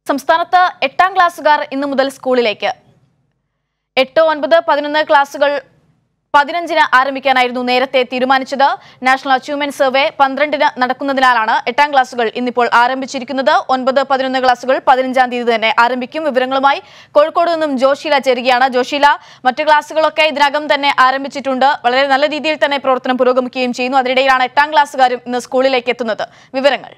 സംസ്ഥാനത്ത് എട്ടാം ക്ലാസ്സുകാർ ഇന്നു മുതൽ സ്കൂളിലേക്ക് എട്ട് ഒൻപത് പതിനൊന്ന് ക്ലാസ്സുകൾ പതിനഞ്ചിന് ആരംഭിക്കാനായിരുന്നു നേരത്തെ തീരുമാനിച്ചത് നാഷണൽ അച്ചീവ്മെന്റ് സർവേ പന്ത്രണ്ടിന് നടക്കുന്നതിനാലാണ് എട്ടാം ക്ലാസ്സുകൾ ഇന്നിപ്പോൾ ആരംഭിച്ചിരിക്കുന്നത് ഒൻപത് പതിനൊന്ന് ക്ലാസ്സുകൾ പതിനഞ്ചാം തീയതി തന്നെ ആരംഭിക്കും വിവരങ്ങളുമായി കോഴിക്കോട് നിന്നും ജോഷീല ചേരുകയാണ് ജോഷീല മറ്റു ക്ലാസ്സുകളൊക്കെ ഇതിനകം തന്നെ ആരംഭിച്ചിട്ടുണ്ട് വളരെ നല്ല രീതിയിൽ തന്നെ പ്രവർത്തനം പുരോഗമിക്കുകയും ചെയ്യുന്നു അതിനിടയിലാണ് എട്ടാം ക്ലാസ്സുകാരും ഇന്ന് സ്കൂളിലേക്ക് എത്തുന്നത് വിവരങ്ങൾ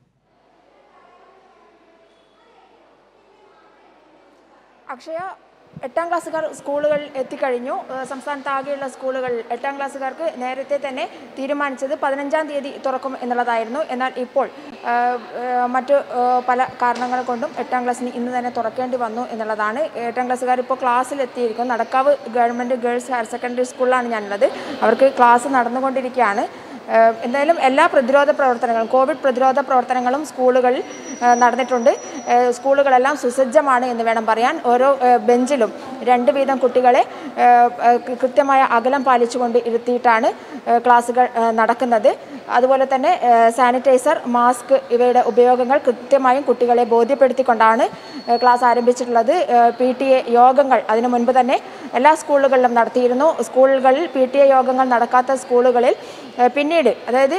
അക്ഷയ എട്ടാം ക്ലാസ്സുകാർ സ്കൂളുകളിൽ എത്തിക്കഴിഞ്ഞു ഏഹ് സംസ്ഥാനത്ത് ആകെയുള്ള സ്കൂളുകൾ എട്ടാം ക്ലാസ്സുകാർക്ക് നേരത്തെ തന്നെ തീരുമാനിച്ചത് പതിനഞ്ചാം തീയതി തുറക്കും എന്നുള്ളതായിരുന്നു എന്നാൽ ഇപ്പോൾ ഏഹ്, ഏഹ്, മറ്റു ഏഹ്, പല കാരണങ്ങൾ കൊണ്ടും എട്ടാം ക്ലാസ്സിന് ഇന്ന് തന്നെ തുറക്കേണ്ടി വന്നു എന്നുള്ളതാണ് എട്ടാം ക്ലാസ്സുകാർ ഇപ്പോൾ ക്ലാസ്സിൽ എത്തിയിരിക്കും Nadakkavu government girls higher secondary സ്കൂളിലാണ് ഞാനുള്ളത് അവർക്ക് ക്ലാസ് നടന്നുകൊണ്ടിരിക്കുകയാണ് ഏഹ് എന്തായാലും എല്ലാ പ്രതിരോധ പ്രവർത്തനങ്ങളും കോവിഡ് പ്രതിരോധ പ്രവർത്തനങ്ങളും സ്കൂളുകളിൽ ഏഹ് നടന്നിട്ടുണ്ട് ഏഹ് സ്കൂളുകളെല്ലാം സുസജ്ജമാണ് എന്ന് വേണം പറയാൻ ഓരോ ഏഹ് ബെഞ്ചിലും രണ്ട് വീതം കുട്ടികളെ ഏഹ് ഏഹ് കൃത്യമായ അകലം പാലിച്ചുകൊണ്ട് ഇരുത്തിയിട്ടാണ് ഏഹ് ക്ലാസ്സുകൾ ഏഹ് നടക്കുന്നത് അതുപോലെ തന്നെ ഏഹ് സാനിറ്റൈസർ മാസ്ക് ഇവയുടെ ഉപയോഗങ്ങൾ കൃത്യമായും കുട്ടികളെ ബോധ്യപ്പെടുത്തിക്കൊണ്ടാണ് ഏഹ് ക്ലാസ് ആരംഭിച്ചിട്ടുള്ളത് പി ടി എ യോഗങ്ങൾ അതിനു മുൻപ് തന്നെ എല്ലാ സ്കൂളുകളിലും നടത്തിയിരുന്നു സ്കൂളുകളിൽ പി ടി എ യോഗങ്ങൾ നടക്കാത്ത സ്കൂളുകളിൽ ഏഹ് പിന്നീട് അതായത്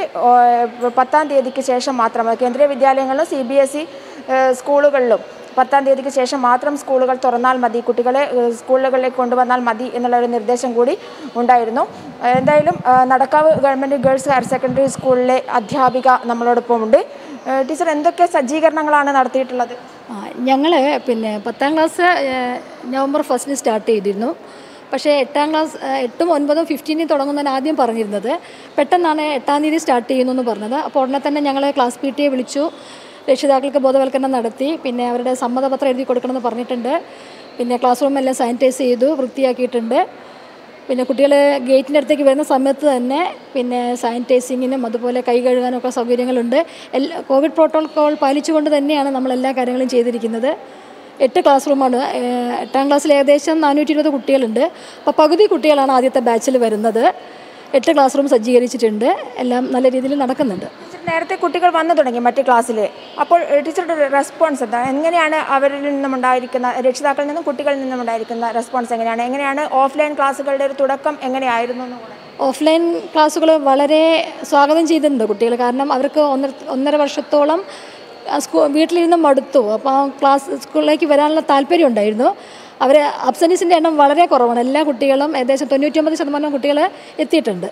ഓ- പത്താം തീയതിക്ക് ശേഷം മാത്രം അത് കേന്ദ്രീയ വിദ്യാലയങ്ങളിലും സി ബി എസ് ഇ സ്കൂളുകളിലും പത്താം തീയതിക്ക് ശേഷം മാത്രം സ്കൂളുകൾ തുറന്നാൽ മതി കുട്ടികളെ ഏഹ് സ്കൂളുകളിലേക്ക് കൊണ്ടുവന്നാൽ മതി എന്നുള്ള ഒരു നിർദ്ദേശം കൂടി ഉണ്ടായിരുന്നു ഏഹ് എന്തായാലും ഏഹ് Nadakkavu government girls higher secondary സ്കൂളിലെ അധ്യാപിക നമ്മളോടൊപ്പമുണ്ട് ഏഹ് ടീച്ചർ എന്തൊക്കെ സജ്ജീകരണങ്ങളാണ് നടത്തിയിട്ടുള്ളത് ഞങ്ങൾ പിന്നെ പത്താം ക്ലാസ് ഏഹ്, നവംബർ ഫസ്റ്റിന് സ്റ്റാർട്ട് ചെയ്തിരുന്നു പക്ഷേ എട്ടാം ക്ലാസ് ഏഹ്, എട്ടും ഒൻപതും ഫിഫ്റ്റീനിൽ തുടങ്ങുന്നതിന് ആദ്യം പറഞ്ഞിരുന്നത് പെട്ടെന്നാണ് എട്ടാം തീയതി സ്റ്റാർട്ട് ചെയ്യുന്നു എന്ന് പറഞ്ഞത് അപ്പോൾ ഉടനെ തന്നെ ഞങ്ങൾ ക്ലാസ് പി ടി എ വിളിച്ചു രക്ഷിതാക്കൾക്ക് ബോധവൽക്കരണം നടത്തി പിന്നെ അവരുടെ സമ്മതപത്രം എഴുതി കൊടുക്കണമെന്ന് പറഞ്ഞിട്ടുണ്ട് പിന്നെ ക്ലാസ് റൂം എല്ലാം സാനിറ്റൈസ് ചെയ്തു വൃത്തിയാക്കിയിട്ടുണ്ട് പിന്നെ കുട്ടികൾ ഗേറ്റിൻ്റെ അടുത്തേക്ക് വരുന്ന സമയത്ത് തന്നെ പിന്നെ സാനിറ്റൈസിങ്ങിനും അതുപോലെ കൈ കഴുകാനൊക്കെ സൗകര്യങ്ങളുണ്ട് എല്ലാ കോവിഡ് പ്രോട്ടോകോൾ പാലിച്ചുകൊണ്ട് തന്നെയാണ് നമ്മൾ എല്ലാ കാര്യങ്ങളും ചെയ്തിരിക്കുന്നത് എട്ട് ക്ലാസ് റൂമാണ് ഏഹ് എട്ടാം ക്ലാസ്സിൽ ഏകദേശം നാനൂറ്റി ഇരുപത് കുട്ടികളുണ്ട് അപ്പോൾ പകുതി കുട്ടികളാണ് ആദ്യത്തെ ബാച്ചിൽ വരുന്നത് എട്ട് ക്ലാസ് റൂം സജ്ജീകരിച്ചിട്ടുണ്ട് എല്ലാം നല്ല രീതിയിൽ നടക്കുന്നുണ്ട് ടീച്ചർ നേരത്തെ കുട്ടികൾ വന്നു തുടങ്ങി മറ്റ് ക്ലാസ്സിൽ അപ്പോൾ ഏഹ് ടീച്ചറുടെ ഒരു റെസ്പോൺസ് എന്താ എങ്ങനെയാണ് അവരിൽ നിന്നും ഉണ്ടായിരിക്കുന്ന രക്ഷിതാക്കളിൽ നിന്നും കുട്ടികളിൽ നിന്നും ഉണ്ടായിരിക്കുന്ന റെസ്പോൺസ് എങ്ങനെയാണ് എങ്ങനെയാണ് ഓഫ്ലൈൻ ക്ലാസ്സുകളുടെ ഒരു തുടക്കം എങ്ങനെയായിരുന്നു എന്ന് കൂടെ ഓഫ്ലൈൻ ക്ലാസ്സുകൾ വളരെ സ്വാഗതം ചെയ്തിട്ടുണ്ട് കുട്ടികൾ കാരണം അവർക്ക് ഒന്നര ഒന്നര വർഷത്തോളം ആ, സ്കൂ വീട്ടിലിരുന്ന് മടുത്തു അപ്പോൾ ആ ക്ലാസ് സ്കൂളിലേക്ക് വരാനുള്ള താല്പര്യം ഉണ്ടായിരുന്നു അവർ അബ്സൻറ്റീസിൻ്റെ എണ്ണം വളരെ കുറവാണ് എല്ലാ കുട്ടികളും ഏകദേശം തൊണ്ണൂറ്റൊമ്പത് ശതമാനം കുട്ടികൾ എത്തിയിട്ടുണ്ട്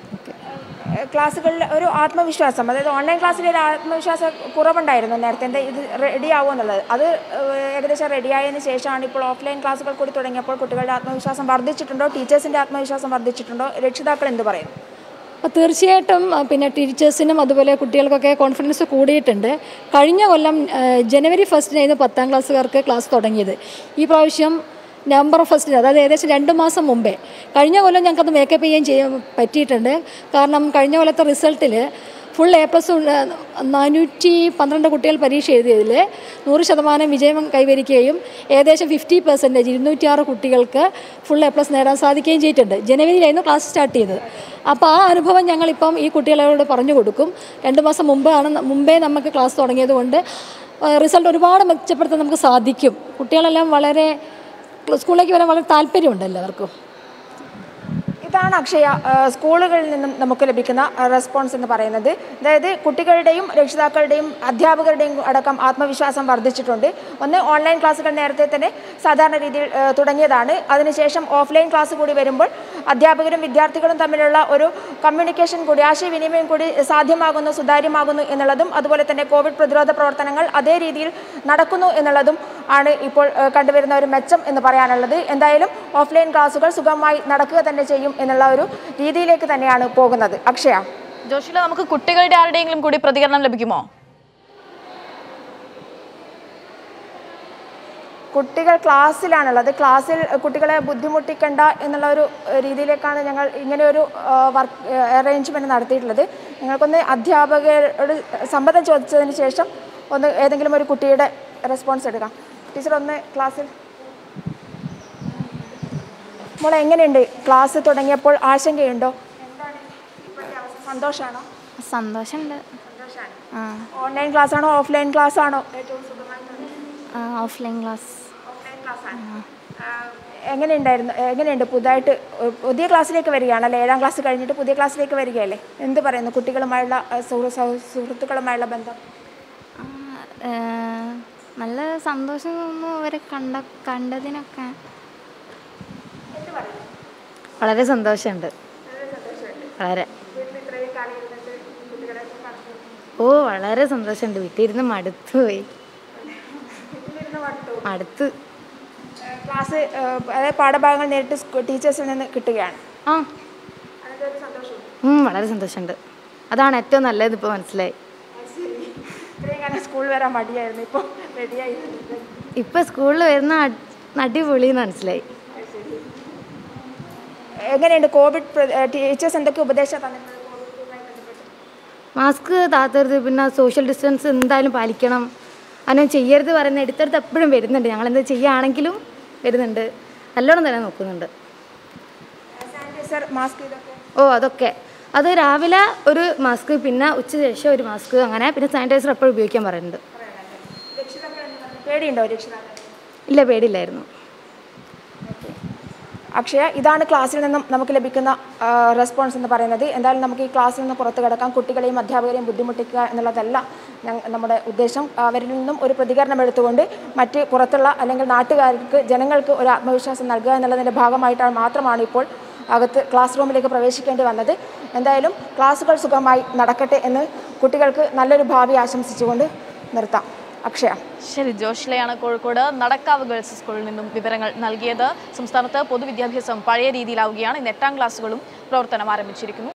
ഏഹ് ക്ലാസ്സുകളിൽ ഒരു ആത്മവിശ്വാസം അതായത് ഓൺലൈൻ ക്ലാസ്സിൽ ഒരു ആത്മവിശ്വാസ കുറവുണ്ടായിരുന്നു നേരത്തെ എന്താ ഇത് റെഡി ആവുമോ എന്നുള്ളത് അത് ഏഹ് ഏകദേശം റെഡിയായതിനു ശേഷമാണ് ഇപ്പോൾ ഓഫ്ലൈൻ ക്ലാസ്സുകൾ കൂടി തുടങ്ങിയപ്പോൾ കുട്ടികളുടെ ആത്മവിശ്വാസം വർദ്ധിച്ചിട്ടുണ്ടോ ടീച്ചേഴ്സിൻ്റെ ആത്മവിശ്വാസം വർദ്ധിച്ചിട്ടുണ്ടോ രക്ഷിതാക്കൾ എന്ത് പറയുന്നു അപ്പോൾ തീർച്ചയായിട്ടും ആ, പിന്നെ ടീച്ചേഴ്സിനും അതുപോലെ കുട്ടികൾക്കൊക്കെ കോൺഫിഡൻസ് കൂടിയിട്ടുണ്ട് കഴിഞ്ഞ കൊല്ലം ആ, ജനുവരി ഫസ്റ്റിനായിരുന്നു പത്താം ക്ലാസ്സുകാർക്ക് ക്ലാസ് തുടങ്ങിയത് ഈ പ്രാവശ്യം നവംബർ ഫസ്റ്റിന് അതായത് ഏകദേശം രണ്ട് മാസം മുമ്പേ കഴിഞ്ഞ കൊല്ലം ഞങ്ങൾക്കത് മേക്കപ്പ് ചെയ്യാൻ ചെയ്യാൻ പറ്റിയിട്ടുണ്ട് കാരണം കഴിഞ്ഞ കൊല്ലത്തെ റിസൾട്ടിൽ ഫുൾ എ പ്ലസ് നാനൂറ്റി പന്ത്രണ്ട് കുട്ടികൾ പരീക്ഷ എഴുതിയതിൽ നൂറ് ശതമാനം വിജയം കൈവരിക്കുകയും ഏകദേശം ഫിഫ്റ്റി പെർസെൻറ്റേജ് ഇരുന്നൂറ്റിയാറ് കുട്ടികൾക്ക് ഫുൾ എ പ്ലസ് നേടാൻ സാധിക്കുകയും ചെയ്തിട്ടുണ്ട് ജനുവരിയിലായിരുന്നു ക്ലാസ് സ്റ്റാർട്ട് ചെയ്തത് അപ്പോൾ ആ അനുഭവം ഞങ്ങളിപ്പം ഈ കുട്ടികളോട് പറഞ്ഞു കൊടുക്കും രണ്ട് മാസം മുമ്പാണ് മുമ്പേ നമുക്ക് ക്ലാസ് തുടങ്ങിയത് കൊണ്ട് റിസൾട്ട് ഒരുപാട് മെച്ചപ്പെടുത്താൻ നമുക്ക് സാധിക്കും കുട്ടികളെല്ലാം വളരെ സ്കൂളിലേക്ക് വരാൻ വളരെ താല്പര്യമുണ്ട് എല്ലാവർക്കും ഇതാണ് അക്ഷയ ഏഹ് സ്കൂളുകളിൽ നിന്നും നമുക്ക് ലഭിക്കുന്ന ഏഹ് റെസ്പോൺസ് എന്ന് പറയുന്നത് അതായത് കുട്ടികളുടെയും രക്ഷിതാക്കളുടെയും അധ്യാപകരുടെയും അടക്കം ആത്മവിശ്വാസം വർദ്ധിച്ചിട്ടുണ്ട് ഒന്ന് ഓൺലൈൻ ക്ലാസ്സുകൾ നേരത്തെ തന്നെ സാധാരണ രീതിയിൽ ഏഹ് തുടങ്ങിയതാണ് അതിനുശേഷം ഓഫ്ലൈൻ ക്ലാസ് കൂടി വരുമ്പോൾ അധ്യാപകരും വിദ്യാർത്ഥികളും തമ്മിലുള്ള ഒരു കമ്മ്യൂണിക്കേഷൻ കൂടി ആശയവിനിമയം കൂടി സാധ്യമാകുന്നു സുതാര്യമാകുന്നു എന്നുള്ളതും അതുപോലെ തന്നെ കോവിഡ് പ്രതിരോധ പ്രവർത്തനങ്ങൾ അതേ രീതിയിൽ നടക്കുന്നു എന്നുള്ളതും ആണ് ഇപ്പോൾ ഏഹ് കണ്ടുവരുന്ന ഒരു മെച്ചം എന്ന് പറയാനുള്ളത് എന്തായാലും ഓഫ്ലൈൻ ക്ലാസ്സുകൾ സുഗമമായി നടക്കുക തന്നെ ചെയ്യും എന്നുള്ള ഒരു രീതിയിലേക്ക് തന്നെയാണ് പോകുന്നത് അക്ഷയ ജോഷില നമുക്ക് കുട്ടികളുടെ ആരുടെയെങ്കിലും കൂടി പ്രതികരണം ലഭിക്കുമോ കുട്ടികൾ ക്ലാസ്സിലാണുള്ളത് ക്ലാസ്സിൽ കുട്ടികളെ ബുദ്ധിമുട്ടിക്കണ്ട എന്നുള്ള ഒരു ഏഹ്, രീതിയിലേക്കാണ് ഞങ്ങൾ ഇങ്ങനെ ഒരു വർക്ക് അറേഞ്ച്മെൻറ്റ് നടത്തിയിട്ടുള്ളത് ഞങ്ങൾക്കൊന്ന് അധ്യാപകരോട് സമ്മതം ചോദിച്ചതിന് ശേഷം ഒന്ന് ഏതെങ്കിലും ഒരു കുട്ടിയുടെ റെസ്പോൺസ് എടുക്കാം ടീച്ചർ ഒന്ന് ക്ലാസ്സിൽ മോളെ എങ്ങനെയുണ്ട് ക്ലാസ് തുടങ്ങിയപ്പോൾ ആശങ്കയുണ്ടോ സന്തോഷമാണോ സന്തോഷമുണ്ട് ആ ഓൺലൈൻ ക്ലാസ് ആണോ ഓഫ്ലൈൻ ക്ലാസ് ആണോ ഏറ്റവും സുഖമായിട്ടുള്ളത് ഓഫ്ലൈൻ ക്ലാസ് എങ്ങനെയുണ്ടായിരുന്നു എങ്ങനെയുണ്ട് പുതുതായിട്ട് ഏഹ്, പുതിയ ക്ലാസ്സിലേക്ക് വരികയാണല്ലേ ഏഴാം ക്ലാസ് കഴിഞ്ഞിട്ട് പുതിയ ക്ലാസ്സിലേക്ക് വരികയല്ലേ എന്ത് പറയുന്നു കുട്ടികളുമായുള്ള ഏഹ്, സുഹൃ- സൗ- സുഹൃത്തുക്കളുമായുള്ള ബന്ധം നല്ല സന്തോഷം തോന്നുന്നു അവരെ കണ്ട കണ്ടതിനൊക്കെ വളരെ സന്തോഷമുണ്ട് വളരെ ഓ വളരെ സന്തോഷമുണ്ട് വീട്ടിലിരുന്ന് മടുത്തു പോയി മടുത്ത് ഏഹ്, ക്ലാസ് ഏഹ്, അതായത് പാഠഭാഗങ്ങൾ നേരിട്ട് സ്കൂ- ടീച്ചേഴ്സിൽ നിന്ന് കിട്ടുകയാണ് ആ ഉം, വളരെ സന്തോഷമുണ്ട് അതാണ് ഏറ്റവും നല്ലത് ഇപ്പോൾ മനസ്സിലായി ഇത്രയും കാലം സ്കൂളിൽ വരാൻ മടിയായിരുന്നു ഇപ്പോൾ റെഡിയായി ഇപ്പം സ്കൂളിൽ വരുന്ന അടി- അടിപൊളി എന്ന് മനസ്സിലായി എങ്ങനെയുണ്ട് കോവിഡ് പ്ര- ഏഹ്, ടീച്ചേഴ്സ് എന്തൊക്കെ ഉപദേശം തന്നിട്ടുണ്ട് മാസ്ക് താത്തരുത് പിന്നെ സോഷ്യൽ ഡിസ്റ്റൻസ് എന്തായാലും പാലിക്കണം അങ്ങനെ ചെയ്യരുത് പറയുന്ന എടുത്തെടുത്ത് എപ്പോഴും വരുന്നുണ്ട് ഞങ്ങൾ എന്താ ചെയ്യുകയാണെങ്കിലും വരുന്നുണ്ട് നല്ലോണം തന്നെ നോക്കുന്നുണ്ട് സാനിറ്റൈസർ മാസ്ക് ഇതൊക്കെ ഓ അതൊക്കെ അത് രാവിലെ ഒരു മാസ്ക് പിന്നെ ഉച്ച ശേഷം ഒരു മാസ്ക് അങ്ങനെ പിന്നെ സാനിറ്റൈസർ എപ്പോഴും ഉപയോഗിക്കാൻ പറയുന്നുണ്ട് പേടിയുണ്ടോ രക്ഷിതാക്കൾ ഇല്ല പേടിയില്ലായിരുന്നു അക്ഷയ ഇതാണ് ക്ലാസ്സിൽ നിന്നും നമുക്ക് ലഭിക്കുന്ന ആ, റെസ്പോൺസ് എന്ന് പറയുന്നത് എന്തായാലും നമുക്ക് ഈ ക്ലാസ്സിൽ നിന്ന് പുറത്ത് കിടക്കാം കുട്ടികളെയും അധ്യാപകരെയും ബുദ്ധിമുട്ടിക്കുക എന്നുള്ളതല്ല ഞങ്ങ- നമ്മുടെ ഉദ്ദേശം അവരിൽ നിന്നും ഒരു പ്രതികരണം എടുത്തുകൊണ്ട് മറ്റ് പുറത്തുള്ള അല്ലെങ്കിൽ നാട്ടുകാർക്ക് ജനങ്ങൾക്ക് ഒരു ആത്മവിശ്വാസം നൽകുക എന്നുള്ളതിൻ്റെ ഭാഗമായിട്ടാണ് മാത്രമാണ് ഇപ്പോൾ അകത്ത് ക്ലാസ് റൂമിലേക്ക് പ്രവേശിക്കേണ്ടി വന്നത് എന്തായാലും ക്ലാസ്സുകൾ സുഖമായി നടക്കട്ടെ എന്ന് കുട്ടികൾക്ക് നല്ലൊരു ഭാവി ആശംസിച്ചുകൊണ്ട് നിർത്താം അക്ഷയ ശരി ജോഷ്ലയാണ് കോഴിക്കോട് നടക്കാവ് ഗേൾസ് സ്കൂളിൽ നിന്നും വിവരങ്ങൾ നൽകിയത് സംസ്ഥാനത്ത് പൊതുവിദ്യാഭ്യാസം പഴയ രീതിയിലാവുകയാണ് ഇന്ന് എട്ടാം ക്ലാസ്സുകളും പ്രവർത്തനം ആരംഭിച്ചിരിക്കുന്നു